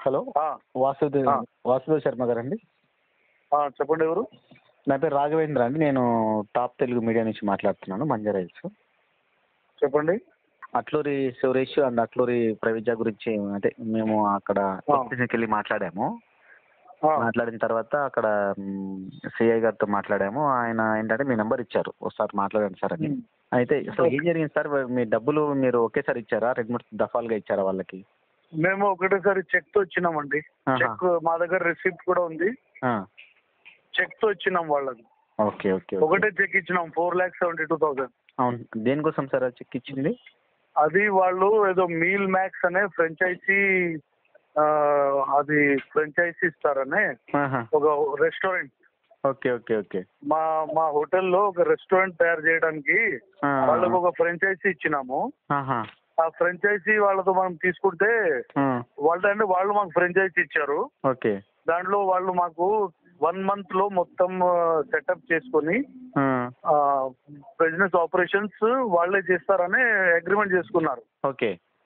Hello ఆ, వాసుదేవ్ ఆ. వాసుదేవ్ శర్మ గారండి ఆ, చెప్పండి ఎవరు నా పేరు రాఘవేంద్ర అండి నేను టాప్ తెలుగు మీడియా నుంచి మాట్లాడుతున్నాను మంజరా హిల్స్ చెప్పండి అట్లూరి సురేష్ అండ్ అట్లూరి ప్రవిజ గురించి అంటే మేము అక్కడ ఆ. స్టేషన్కి వెళ్ళి మాట్లాడాము ఆ, మాట్లాడిన తర్వాత అక్కడ సిఐ గారితో మాట్లాడాము ఆయన ఏంటంటే మీ నెంబర్ ఇచ్చారు ఒకసారి మాట్లాడండి సార్ అని ఉమ్. అయితే అసలు ఏం జరిగింది సార్ మీ డబ్బులు మీరు ఒకేసారి ఇచ్చారా రెండు మూడు దఫాలుగా ఇచ్చారా వాళ్ళకి మేము ఒకటేసారి చెక్ తో వచ్చినామండి ఆహా. చెక్ మా దగ్గర రిసిప్ట్ కూడా ఉంది ఆ. చెక్ తో వచ్చినాం వాళ్ళకి ఓకే ఓకే ఓకే. ఒకటే చెక్ ఇచ్చినాం four lakhs seventy two thousand అవును దేనికోసం సార్ ఆ చెక్ ఇచ్చింది అది వాళ్ళు ఏదో మీల్ మ్యాక్స్ అనే ఫ్రాంచైజీ ఆ, అది ఫ్రాంచైజీ ఇస్తారనే ఆహా. ఒక రెస్టారెంట్ ఓకే ఓకే ఓకే మా మా హోటల్లో ఒక రెస్టారెంట్ తయారు చేయడానికి ఆ. వాళ్ళకు ఒక ఫ్రాంచైజీ ఇచ్చినాము ఆహా. ఆ ఫ్రాంచైజీ వాళ్ళతో మనం తీసుకుంటే ఆ. వాళ్ళు అంటే వాళ్ళు మాకు ఫ్రాంచైజీ ఇచ్చారు ఓకే దాంట్లో వాళ్ళు మాకు వన్ మంత్ లో మొత్తం సెటప్ చేసుకొని ఆ. బిజినెస్ ఆపరేషన్స్ వాళ్ళే చేస్తారని అగ్రిమెంట్ చేసుకున్నారు ఓకే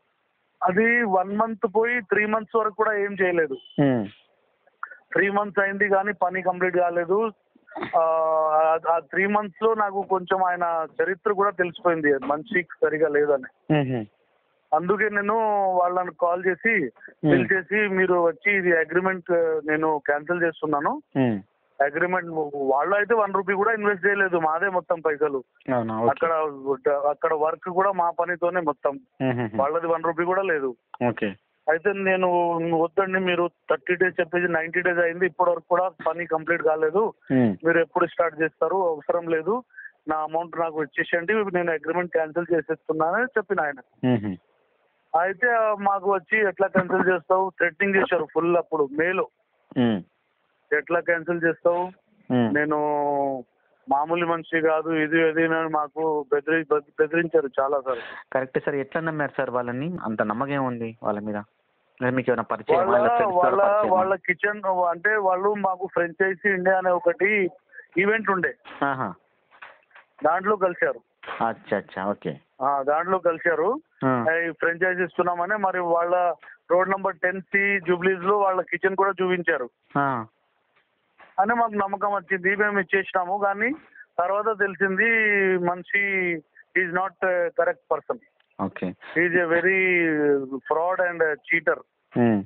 అది వన్ మంత్ పోయి త్రీ మంత్స్ వరకు కూడా ఏం చేయలేదు ఉమ్. త్రీ మంత్స్ అయింది కానీ పని కంప్లీట్ కాలేదు ఆ, ఆ త్రీ మంత్స్ లో నాకు కొంచెం ఆయన చరిత్ర కూడా తెలిసిపోయింది మనిషి సరిగా లేదని ఉహు. అందుకే నేను వాళ్ళని కాల్ చేసి బిల్ చేసి మీరు వచ్చి ఇది అగ్రిమెంట్ నేను క్యాన్సిల్ చేస్తున్నాను ఉమ్. అగ్రిమెంట్ వాళ్ళు అయితే వన్ రూపీ కూడా ఇన్వెస్ట్ చేయలేదు మాదే మొత్తం పైసలు అవునా ఓకే అక్కడ అక్కడ వర్క్ కూడా మా పనితోనే మొత్తం ఉహుహు. వాళ్ళది వన్ రూపీ కూడా లేదు ఓకే అయితే నేను వద్దండి మీరు థర్టీ డేస్ చెప్పేసి నైన్టీ డేస్ అయింది ఇప్పటి వరకు కూడా పని కంప్లీట్ కాలేదు ఉమ్. మీరు ఎప్పుడు స్టార్ట్ చేస్తారు అవసరం లేదు నా అమౌంట్ నాకు ఇచ్చేసేయండి నేను అగ్రిమెంట్ క్యాన్సిల్ చేసేస్తున్నానని చెప్పిన ఆయన ఉహు. అయితే ఆ, మాకు వచ్చి ఎట్లా క్యాన్సిల్ చేస్తావు థ్రెట్నింగ్ చేశారు ఫుల్ అప్పుడు మేలో ఉమ్. ఎట్లా క్యాన్సిల్ చేస్తావు ఉమ్. నేను మామూలు మనిషి కాదు ఇది ఇది అని మాకు బెదిరి బెదిరించారు చాలా సార్ కరెక్ట్ సార్ ఎట్లా నమ్మారు సార్ వాళ్ళని అంత నమ్మకం ఉంది వాళ్ళ మీద లేదా మీకు ఏమైనా పరిచయం వాళ్ళ వాళ్ళ వాళ్ళ కిచెన్ అంటే వాళ్ళు మాకు ఫ్రెంచైజీ ఇండియా అనే ఒకటి ఈవెంట్ ఉండే దాంట్లో కలిశారు అచ్చా అచ్చా ఓకే ఆ, దాంట్లో కలిశారు ఆ. ఈ ఫ్రెంచైజీ ఇస్తున్నామని మరి వాళ్ళ road number ten C Jubilees లో వాళ్ళ కిచెన్ కూడా చూపించారు ఆ. అని మాకు నమ్మకం వచ్చింది మేము ఇచ్చేసినాము కానీ తర్వాత తెలిసింది మనిషి is not correct person okay is a very fraud and cheater um.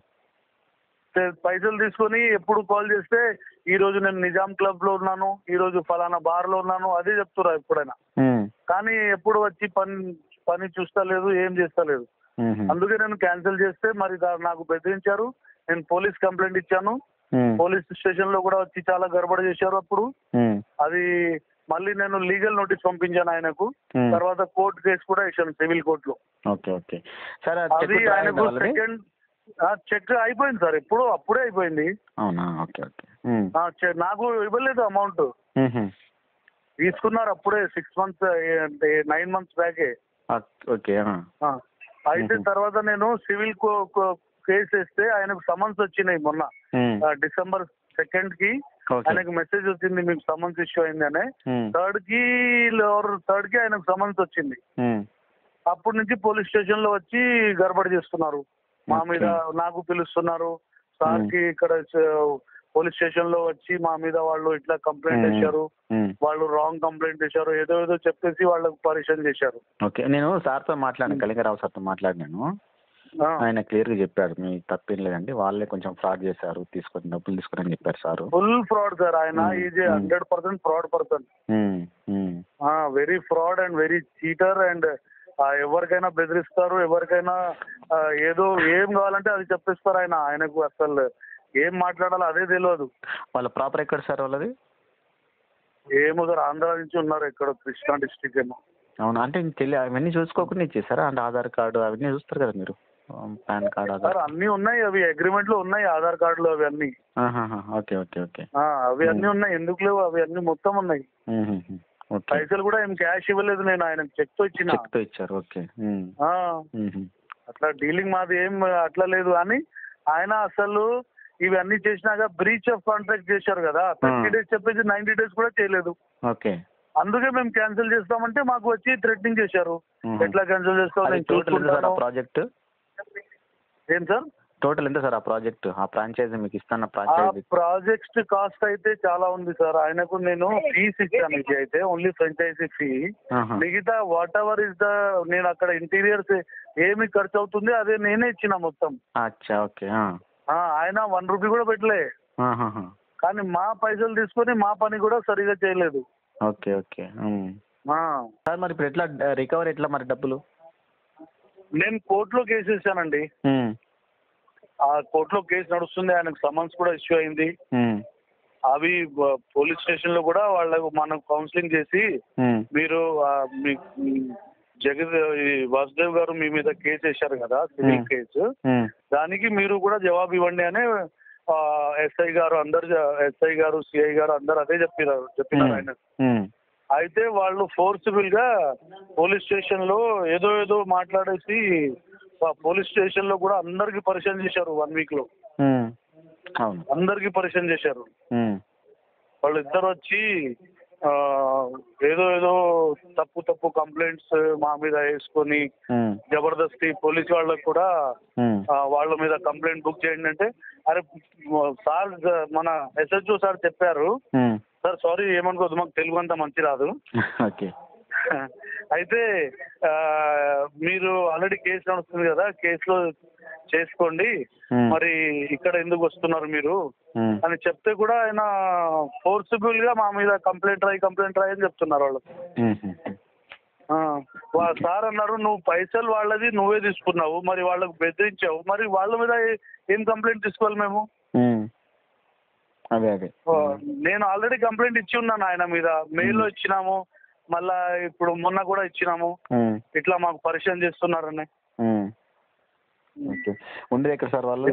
పైసలు తీసుకొని ఎప్పుడు కాల్ చేస్తే ఈ రోజు నేను నిజాం క్లబ్ లో ఉన్నాను ఈ రోజు ఫలానా బార్ లో ఉన్నాను అదే చెప్తురా ఎప్పుడైనా ఉమ్. కానీ ఎప్పుడు వచ్చి పని పని చూస్తలేదు ఏం చేస్తలేదు ఉహు. అందుకే నేను క్యాన్సిల్ చేస్తే మరి దా- నాకు బెదిరించారు నేను పోలీస్ కంప్లైంట్ ఇచ్చాను ఉమ్. పోలీస్ స్టేషన్ లో కూడా వచ్చి చాలా గడబడ చేశారు అప్పుడు ఉమ్. అది మళ్ళీ నేను లీగల్ నోటీస్ పంపించాను ఆయనకు ఉమ్. తర్వాత కోర్టు కేసు కూడా ఇచ్చాను సివిల్ కోర్టులో ఓకే ఓకే సార్ అది ఆయనకు సెకండ్ చెక్ అయిపోయింది సార్ ఎప్పుడు అప్పుడే అయిపోయింది అవునా ఓకే ఓకే ఉమ్. ఆ, చె- నాకు ఇవ్వలేదు అమౌంట్ ఉహు. తీసుకున్నారు అప్పుడే సిక్స్ మంత్స్ నైన్ మంత్స్ బ్యాకే ఆ, ఓకే ఆ. ఆ. అయితే మ్మ్. తర్వాత నేను సివిల్ కేసు వేస్తే ఆయనకు సమన్స్ వచ్చినాయి మొన్న ఉమ్. ఆ, డిసెంబర్ సెకండ్ కి ఓకే ఆయనకు మెసేజ్ వచ్చింది మీకు సమన్స్ ఇష్యూ అయింది అని ఉమ్. థర్డ్ కి థర్డ్ కి ఆయనకు సమన్స్ వచ్చింది ఉమ్. అప్పటి నుంచి పోలీస్ స్టేషన్ లో వచ్చి గడబడి చేస్తున్నారు మా ఓకే. మీద నాకు పిలుస్తున్నారు సార్ కి ఇక్కడ పోలీస్ స్టేషన్ లో వచ్చి మా మీద వాళ్ళు ఇట్లా కంప్లైంట్ మ్మ్. చేశారు ఉమ్. వాళ్ళు రాంగ్ కంప్లైంట్ చేశారు ఏదో ఏదో చెప్పేసి వాళ్ళకు పరిచయం చేశారు ఓకే నేను సార్తో మాట్లాడాను కళింగరావు సార్తో మాట్లాడినాను ఆ, ఆయన క్లియర్గా చెప్పాడు మీ తప్పేం లేదండి వాళ్ళే కొంచెం ఫ్రాడ్ చేశారు తీసుకొని డబ్బులు తీసుకుని అని చెప్పారు సారు ఫుల్ ఫ్రాడ్ సార్ ఆయన hmm. Is hmm. Hundred percent fraud person um. Um. Very fraud and very cheater and ఎవరికైనా బెదిరిస్తారు ఎవరికైనా ఆ, ఏదో ఏం కావాలంటే అది చెప్పిస్తారు ఆయన ఆయనకు అసలు ఏం మాట్లాడాలో అదే తెలియదు వాళ్ళ ప్రాపర్ ఎక్కడ సార్ వాళ్ళది ఏమో సార్ ఆంధ్ర నుంచి ఉన్నారు ఎక్కడ కృష్ణా డిస్టిక్ ఏమో అవును అంటే ఇంక తెలి అవన్నీ చూసుకోకుండా ఇచ్చేసారా అంటే ఆధార్ కార్డు అవన్నీ చూస్తారు కదా మీరు పాన్ కార్డు ఆధార్ సార్ అన్ని ఉన్నాయి అవి అగ్రిమెంట్ లో ఉన్నాయి ఆధార్ కార్డులు అవి అన్ని ఆహాహా. ఓకే ఓకే ఓకే ఆ, అవి అన్ని ఉన్నాయి ఎందుకు లేవు అవి అన్ని మొత్తం ఉన్నాయి ఉహుహు. ఓకే పైసలు కూడా ఏం క్యాష్ ఇవ్వలేదు నేను ఆయనకు చెక్ తో ఇచ్చిన చెక్తో ఇచ్చారు ఓకే ఉమ్. ఆ, ఉహు. అట్లా డీలింగ్ మాది ఏం అట్లా లేదు అని ఆయన అసలు ఇవన్నీ చేసినాక బ్రీచ్ ఆఫ్ కాంట్రాక్ట్ చేశారు కదా థర్టీ డేస్ చెప్పేసి నైన్టీ డేస్ కూడా చేయలేదు ఓకే అందుకే మేము క్యాన్సిల్ చేస్తామంటే మాకు వచ్చి థ్రెట్నింగ్ చేశారు మ్మ్. ఎట్లా క్యాన్సిల్ చేస్తావు అది నేను టోటల్ సార్ ఆ చూసుకుంటాను ప్రాజెక్ట్ ఏం సార్ టోటల్ ఎంత సార్ ఆ ప్రాజెక్ట్ ఆ ఫ్రాంచైజీ మీకు ఇస్తున్న ఆ ఫ్రాంచైజీ ప్రాజెక్ట్ కాస్ట్ అయితే చాలా ఉంది సార్ ఆయనకు నేను ఫీస్ ఇచ్చాను ఇది అయితే ఓన్లీ ఫ్రాంచైజీ ఫీ మిగతా వాట్ ఎవర్ ఇస్ ద నేను అక్కడ ఇంటీరియర్స్ ఏమి ఖర్చు అవుతుంది అదే నేనే ఇచ్చిన మొత్తం అచ్చా ఓకే ఆ, ఆయన వన్ రూపీ కూడా పెట్టలే కానీ మా పైసలు తీసుకొని మా పని కూడా సరిగా చేయలేదు ఓకే ఓకే ఆ, సార్ మరి ఇప్పుడు ఎట్లా రికవర్ ఎట్లా మరి డబ్బులు నేను కోర్టులో కేసు వేసానండి ఉమ్, ఆ కోర్టులో కేసు నడుస్తుంది ఆయనకు సమన్స్ కూడా ఇష్యూ అయింది ఉమ్, అవి బ- పోలీస్ స్టేషన్ లో కూడా వాళ్ళకు మనం కౌన్సిలింగ్ చేసి ఉమ్, మీరు ఆ, మీ మీ జగద్ ఈ వాసుదేవ్ గారు మీ మీద కేసు వేశారు కదా సివిల్ Hmm. కేసు ఉమ్, దానికి మీరు కూడా జవాబు ఇవ్వండి అని ఎస్ఐ గారు అందరు ఎస్ఐ గారు సిఐ గారు అందరు అదే చెప్పినారు చెప్పినారు ఆయన ఉమ్, అయితే వాళ్ళు ఫోర్సిబుల్ గా పోలీస్ స్టేషన్ లో ఏదో ఏదో మాట్లాడేసి ఆ పోలీస్ స్టేషన్ లో కూడా అందరికి పరిచయం చేశారు వన్ వీక్ లో ఉమ్, అవును అందరికి పరిచయం చేశారు ఉమ్, వాళ్ళు ఇద్దరు వచ్చి ఆ, ఏదో ఏదో తప్పు తప్పు కంప్లైంట్స్ మా మీద వేసుకొని ఉమ్, జబర్దస్తి పోలీస్ వాళ్ళకు కూడా ఉమ్, ఆ, వాళ్ళ మీద కంప్లైంట్ బుక్ చేయండి అంటే అరే సార్ మన ఎస్హెచ్ఓ సార్ చెప్పారు ఉమ్, సార్ సారీ ఏమనుకోదు మాకు తెలుగు అంతా మంచి రాదు ఓకే అయితే ఆ, మీరు ఆల్రెడీ కేసు నడుస్తుంది కదా కేసులో చేసుకోండి ఉమ్, మరి ఇక్కడ ఎందుకు వస్తున్నారు మీరు ఉమ్, అని చెప్తే కూడా ఆయన ఫోర్సిబుల్ గా మా మీద కంప్లైంట్ రాయి కంప్లైంట్ రాయి అని చెప్తున్నారు వాళ్ళు ఉమ్, ఉమ్, ఆ, వా- సార్ అన్నారు నువ్వు పైసలు వాళ్ళది నువ్వే తీసుకున్నావు మరి వాళ్ళకు బెదిరించావు మరి వాళ్ళ మీద ఏ- ఏం కంప్లైంట్ తీసుకోవాలి మేము ఉమ్. అదే అదే ఆ, నేను ఆల్రెడీ కంప్లైంట్ ఇచ్చి ఉన్నాను ఆయన మీద మెయిల్లో ఇచ్చినాము మళ్ళా ఇప్పుడు మొన్న కూడా ఇచ్చినాము ఉమ్, ఇట్లా మాకు పరిచయం చేస్తున్నారని ఉమ్, ఓకే ఉండేది ఎక్కడ సార్ వాళ్ళు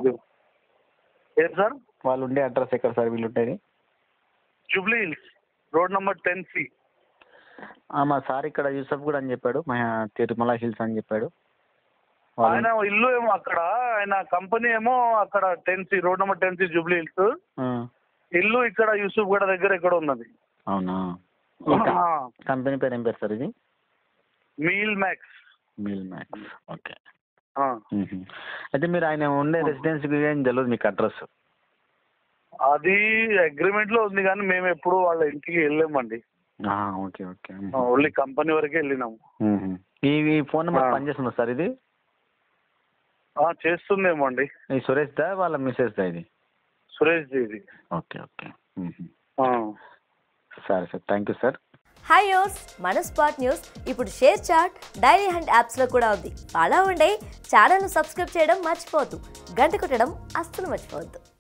ఏం సార్ వాళ్ళు ఉండే అడ్రస్ ఎక్కడ సార్ వీళ్ళు ఉండేది Jubilee Hills road number ten C ఆ, మా సార్ ఇక్కడ యూసఫ్ కూడా అని చెప్పాడు మా తిరుమల హిల్స్ అని చెప్పాడు వాళ్ళు- ఆయన ఇల్లు ఏమో అక్కడ ఆయన కంపెనీ ఏమో అక్కడ ten C road number ten C Jubilee Hills ఆ, ఇల్లు ఇక్కడ యూసుఫ్ గడ దగ్గర ఎక్కడ ఉన్నది అవునా కంపెనీ పేరు ఏం పేరు సార్ ఇది meal max meal max okay మ్మ్. అయితే మీరు ఆయన ఉండే రెసిడెన్సీకి ఏం తెలియదు మీకు అడ్రస్ అది అగ్రిమెంట్ లో ఉంది కానీ మేము ఎప్పుడు వాళ్ళ ఇంటికి వెళ్ళామండి ఓకే ఓకే ఓన్లీ కంపెనీ వరకే వెళ్ళినాము మ్మ్. ఈ ఈ ఫోన్ నెంబర్ ఆ. పనిచేస్తుందా సార్ ఇది ఆ, చేస్తుందేమో అండి ఈ సురేష్ దా వాళ్ళ మిస్సెస్ దా ఇది సురేష్ జీ ఇది ఓకే ఓకే మ్మ్. ఆ. సరే sir thank you sir hi యోస్ మన స్పాట్ న్యూస్ ఇప్పుడు షేర్ చాట్ డైరీ హండ్ యాప్స్లో కూడా ఉంది ఫాలో అవ్వండి ఛానల్ను సబ్స్క్రైబ్ చేయడం మర్చిపోవద్దు గంట కొట్టడం అస్సలు మర్చిపోవద్దు